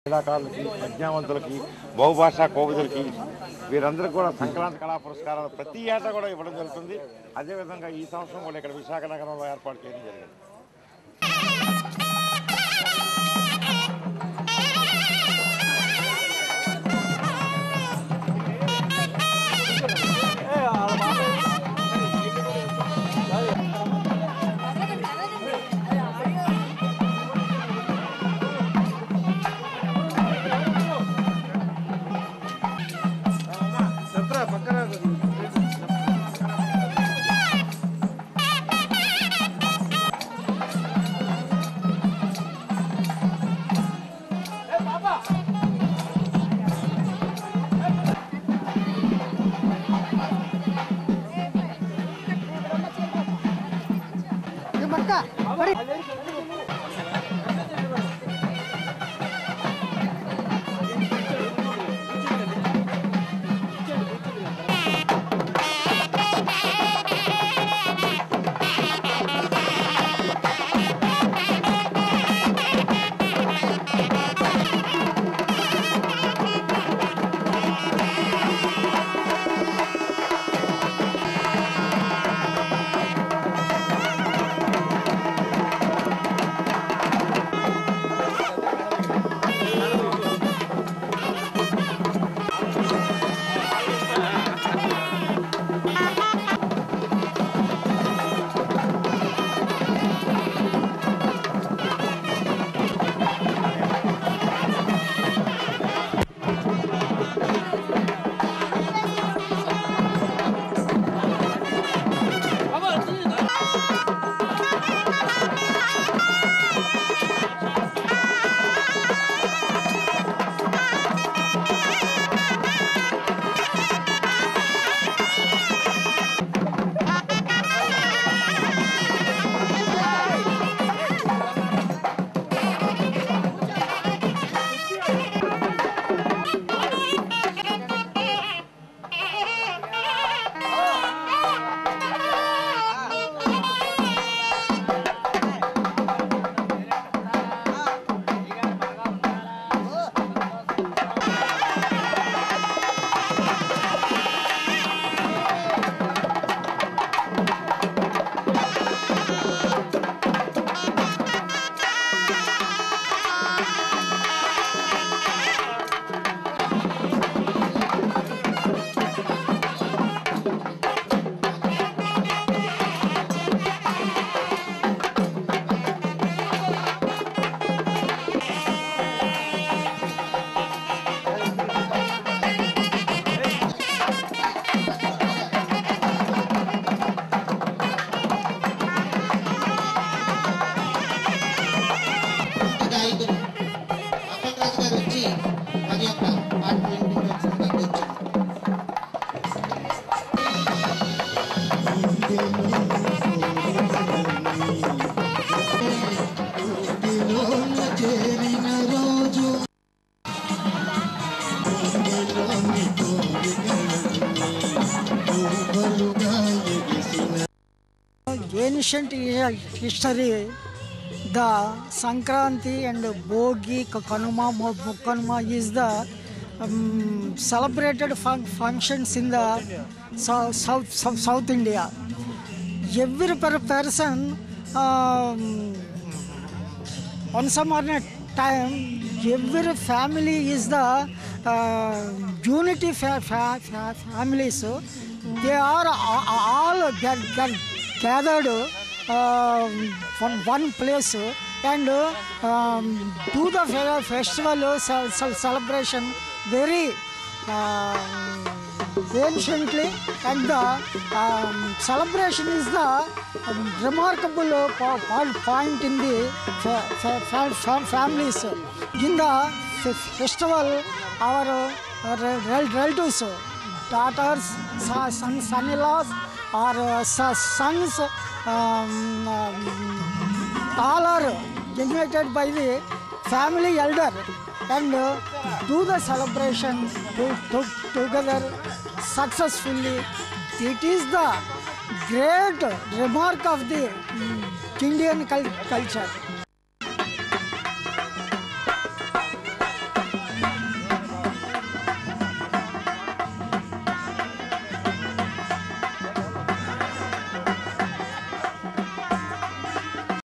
క్రీడాకారులకి ప్రజ్ఞావంతులకి బహుభాషా కోవిదులకి వీరందరికీ కూడా సంక్రాంతి కళా పురస్కారాలు ప్రతి ఏటా కూడా ఇవ్వడం జరుగుతుంది అదేవిధంగా ఈ సంవత్సరం కూడా ఇక్కడ విశాఖ నగరంలో ఏర్పాటు చేయడం జరిగింది గాయకులు అప్పలరాజు గారు వచ్చి వారి యొక్క పాటలు వినిపించవలసిందిగా కూర్చున్నారు చేరిన రోజు ancient history, the Sankranti and Bogi, Kanuma, Mukkanuma is the um, celebrated fun- functions in the South, South, South, South India. Every per person, um, on some other time, every family is the uh, unity fa- fa- fa- families. They are a- all get, get gathered um, from one place and um, do the fe- festival ce- ce- celebration very um, anciently and the um, celebration is the um, remarkable uh, po- po- point in the fa- fa- fa- fa- families in the f- festival our uh, re- rel- relatives daughters son- son- son-in-laws or uh, so- sons um, um, all are generated by the family elder and uh, do the celebration to, to, together successfully. It is the great remark of the mm, Indian cul- culture.